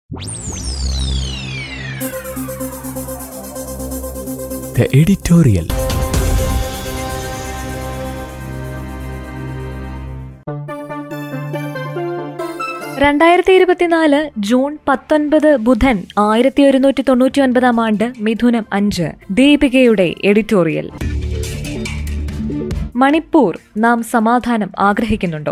The editorial. രണ്ടായിരത്തി ഇരുപത്തിനാല് June പത്തൊൻപത് ബുധൻ ആയിരത്തി ഒരുന്നൂറ്റി തൊണ്ണൂറ്റി ഒൻപതാം ആണ്ട് മിഥുനം അഞ്ച് ദീപികയുടെ എഡിറ്റോറിയൽ മണിപ്പൂർ നാം സമാധാനം ആഗ്രഹിക്കുന്നുണ്ടോ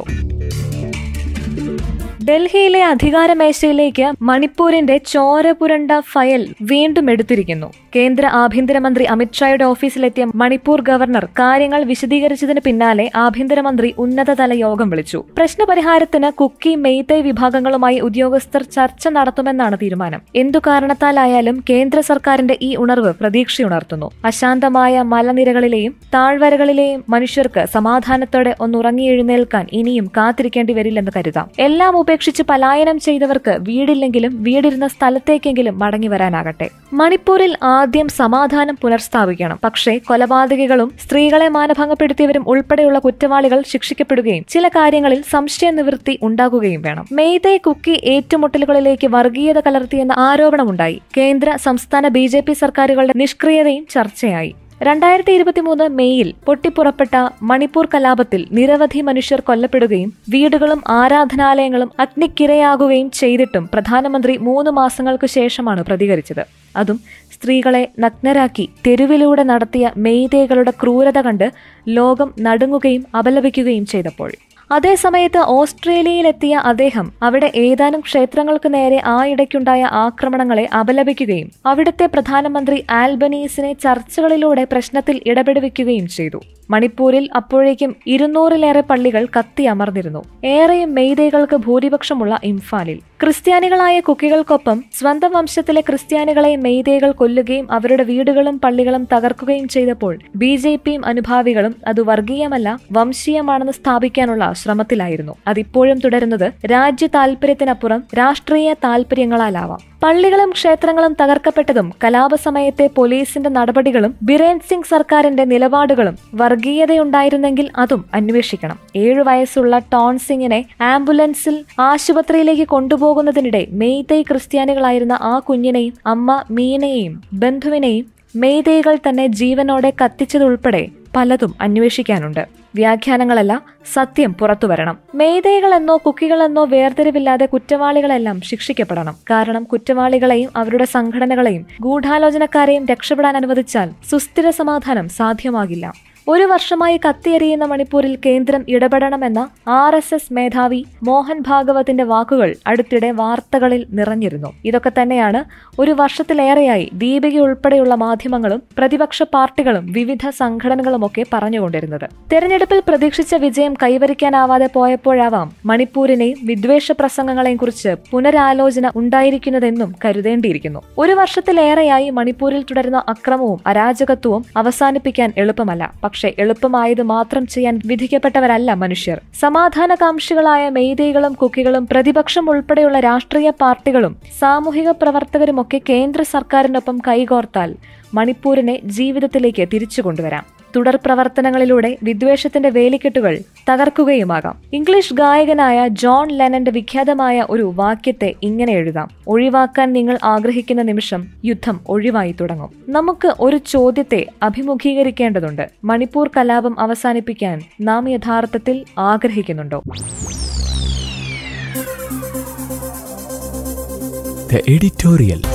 ഡൽഹിയിലെ അധികാരമേശയിലേക്ക് മണിപ്പൂരിന്റെ ചോര പുരണ്ട ഫയൽ വീണ്ടും എടുത്തിരിക്കുന്നു കേന്ദ്ര ആഭ്യന്തരമന്ത്രി അമിത്ഷായുടെ ഓഫീസിലെത്തിയ മണിപ്പൂർ ഗവർണർ കാര്യങ്ങൾ വിശദീകരിച്ചതിന് പിന്നാലെ ആഭ്യന്തരമന്ത്രി ഉന്നതതല യോഗം വിളിച്ചു പ്രശ്നപരിഹാരത്തിന് കുക്കി മെയ്തൈ വിഭാഗങ്ങളുമായി ഉദ്യോഗസ്ഥർ ചർച്ച നടത്തുമെന്നാണ് തീരുമാനം എന്തു കാരണത്താലായാലും കേന്ദ്ര സർക്കാരിന്റെ ഈ ഉണർവ് പ്രതീക്ഷയുണർത്തുന്നു അശാന്തമായ മലനിരകളിലെയും താഴ്വരകളിലെയും മനുഷ്യർക്ക് സമാധാനത്തോടെ ഒന്നുറങ്ങിയെഴുന്നേൽക്കാൻ ഇനിയും കാത്തിരിക്കേണ്ടി വരില്ലെന്ന് കരുതാം എല്ലാം ഉപേക്ഷിച്ച് പലായനം ചെയ്തവർക്ക് വീടില്ലെങ്കിലും വീടിരുന്ന സ്ഥലത്തേക്കെങ്കിലും മടങ്ങി വരാനാകട്ടെ മണിപ്പൂരിൽ ആദ്യം സമാധാനം പുനഃസ്ഥാപിക്കണം പക്ഷേ കൊലപാതകികളും സ്ത്രീകളെ മാനഭംഗപ്പെടുത്തിയവരും ഉൾപ്പെടെയുള്ള കുറ്റവാളികൾ ശിക്ഷിക്കപ്പെടുകയും ചില കാര്യങ്ങളിൽ സംശയ നിവൃത്തി ഉണ്ടാകുകയും വേണം മെയ്തേ കുക്കി ഏറ്റുമുട്ടലുകളിലേക്ക് വർഗീയത കലർത്തിയെന്ന ആരോപണമുണ്ടായി കേന്ദ്ര സംസ്ഥാന ബി ജെ പി സർക്കാരുകളുടെ നിഷ്ക്രിയതയും ചർച്ചയായി രണ്ടായിരത്തി ഇരുപത്തിമൂന്ന് മെയ്യിൽ പൊട്ടിപ്പുറപ്പെട്ട മണിപ്പൂർ കലാപത്തിൽ നിരവധി മനുഷ്യർ കൊല്ലപ്പെടുകയും വീടുകളും ആരാധനാലയങ്ങളും അഗ്നിക്കിരയാകുകയും ചെയ്തിട്ടും പ്രധാനമന്ത്രി മൂന്ന് മാസങ്ങൾക്കു ശേഷമാണ് പ്രതികരിച്ചത് അതും സ്ത്രീകളെ നഗ്നരാക്കി തെരുവിലൂടെ നടത്തിയ മെയ്തേകളുടെ ക്രൂരത കണ്ട് ലോകം നടുങ്ങുകയും അപലപിക്കുകയും ചെയ്തപ്പോൾ അതേസമയത്ത് ഓസ്ട്രേലിയയിലെത്തിയ അദ്ദേഹം അവിടെ ഏതാനും ക്ഷേത്രങ്ങൾക്ക് നേരെ ആ ഇടയ്ക്കുണ്ടായ ആക്രമണങ്ങളെ അപലപിക്കുകയും അവിടുത്തെ പ്രധാനമന്ത്രി ആൽബനീസിനെ ചർച്ചകളിലൂടെ പ്രശ്നത്തിൽ ഇടപെടുവിക്കുകയും ചെയ്തു മണിപ്പൂരിൽ അപ്പോഴേക്കും ഇരുന്നൂറിലേറെ പള്ളികൾ കത്തിയമർന്നിരുന്നു ഏറെയും മെയ്തേകൾക്ക് ഭൂരിപക്ഷമുള്ള ഇംഫാലിൽ ക്രിസ്ത്യാനികളായ കുക്കികൾക്കൊപ്പം സ്വന്തം വംശത്തിലെ ക്രിസ്ത്യാനികളെ മെയ്തേകൾ കൊല്ലുകയും അവരുടെ വീടുകളും പള്ളികളും തകർക്കുകയും ചെയ്തപ്പോൾ ബി ജെ പിയും അനുഭാവികളും അത് വർഗീയമല്ല വംശീയമാണെന്ന് സ്ഥാപിക്കാനുള്ള ശ്രമത്തിലായിരുന്നു അതിപ്പോഴും തുടരുന്നത് രാജ്യ താൽപര്യത്തിനപ്പുറം രാഷ്ട്രീയ താൽപര്യങ്ങളാലാവാം പള്ളികളും ക്ഷേത്രങ്ങളും തകർക്കപ്പെട്ടതും കലാപസമയത്തെ പോലീസിന്റെ നടപടികളും ബിരേൻ സിംഗ് സർക്കാരിന്റെ നിലപാടുകളും വർഗീയതയുണ്ടായിരുന്നെങ്കിൽ അതും അന്വേഷിക്കണം ഏഴു വയസ്സുള്ള ടോൺ സിംഗിനെ ആംബുലൻസിൽ ആശുപത്രിയിലേക്ക് കൊണ്ടുപോകുന്നതിനിടെ മെയ്തൈ ക്രിസ്ത്യാനികളായിരുന്ന ആ കുഞ്ഞിനെയും അമ്മ മീനയെയും ബന്ധുവിനെയും മെയ്തൈകൾ തന്നെ ജീവനോടെ കത്തിച്ചതുൾപ്പെടെ പലതും അന്വേഷിക്കാനുണ്ട് വ്യാഖ്യാനങ്ങളല്ല സത്യം പുറത്തുവരണം മേധേകളെന്നോ കുക്കികളെന്നോ വേർതിരിവില്ലാതെ കുറ്റവാളികളെല്ലാം ശിക്ഷിക്കപ്പെടണം കാരണം കുറ്റവാളികളെയും അവരുടെ സംഘടനകളെയും ഗൂഢാലോചനക്കാരെയും രക്ഷപ്പെടാൻ അനുവദിച്ചാൽ സുസ്ഥിര സമാധാനം സാധ്യമാകില്ല ഒരു വർഷമായി കത്തിയെറിയുന്ന മണിപ്പൂരിൽ കേന്ദ്രം ഇടപെടണമെന്ന ആർ എസ് എസ് മേധാവി മോഹൻ ഭാഗവത്തിന്റെ വാക്കുകൾ അടുത്തിടെ വാർത്തകളിൽ നിറഞ്ഞിരുന്നു ഇതൊക്കെ തന്നെയാണ് ഒരു വർഷത്തിലേറെയായി ദീപിക ഉൾപ്പെടെയുള്ള മാധ്യമങ്ങളും പ്രതിപക്ഷ പാർട്ടികളും വിവിധ സംഘടനകളുമൊക്കെ പറഞ്ഞുകൊണ്ടിരുന്നത് തെരഞ്ഞെടുപ്പിൽ പ്രതീക്ഷിച്ച വിജയം കൈവരിക്കാനാവാതെ പോയപ്പോഴാവാം മണിപ്പൂരിനെയും വിദ്വേഷ പ്രസംഗങ്ങളെയും കുറിച്ച് പുനരാലോചന ഉണ്ടായിരിക്കുന്നതെന്നും കരുതേണ്ടിയിരിക്കുന്നു ഒരു വർഷത്തിലേറെയായി മണിപ്പൂരിൽ തുടരുന്ന അക്രമവും അരാജകത്വവും അവസാനിപ്പിക്കാൻ എളുപ്പമല്ല പക്ഷെ എളുപ്പമായത് മാത്രം ചെയ്യാൻ വിധിക്കപ്പെട്ടവരല്ല മനുഷ്യർ സമാധാനകാംക്ഷികളായ മെയ്തേകളും കുക്കികളും പ്രതിപക്ഷം ഉൾപ്പെടെയുള്ള രാഷ്ട്രീയ പാർട്ടികളും സാമൂഹിക പ്രവർത്തകരുമൊക്കെ കേന്ദ്ര സർക്കാരിനൊപ്പം കൈകോർത്താൽ മണിപ്പൂരിനെ ജീവിതത്തിലേക്ക് തിരിച്ചു കൊണ്ടുവരാം തുടർ പ്രവർത്തനങ്ങളിലൂടെ വിദ്വേഷത്തിന്റെ വേലിക്കെട്ടുകൾ തകർക്കുകയുമാകാം ഇംഗ്ലീഷ് ഗായകനായ ജോൺ ലെനന്റെ വിഖ്യാതമായ ഒരു വാക്യത്തെ ഇങ്ങനെ എഴുതാം ഒഴിവാക്കാൻ നിങ്ങൾ ആഗ്രഹിക്കുന്ന നിമിഷം യുദ്ധം ഒഴിവായി തുടങ്ങും നമുക്ക് ഒരു ചോദ്യത്തെ അഭിമുഖീകരിക്കേണ്ടതുണ്ട് മണിപ്പൂർ കലാപം അവസാനിപ്പിക്കാൻ നാം യഥാർത്ഥത്തിൽ ആഗ്രഹിക്കുന്നുണ്ടോ The editorial.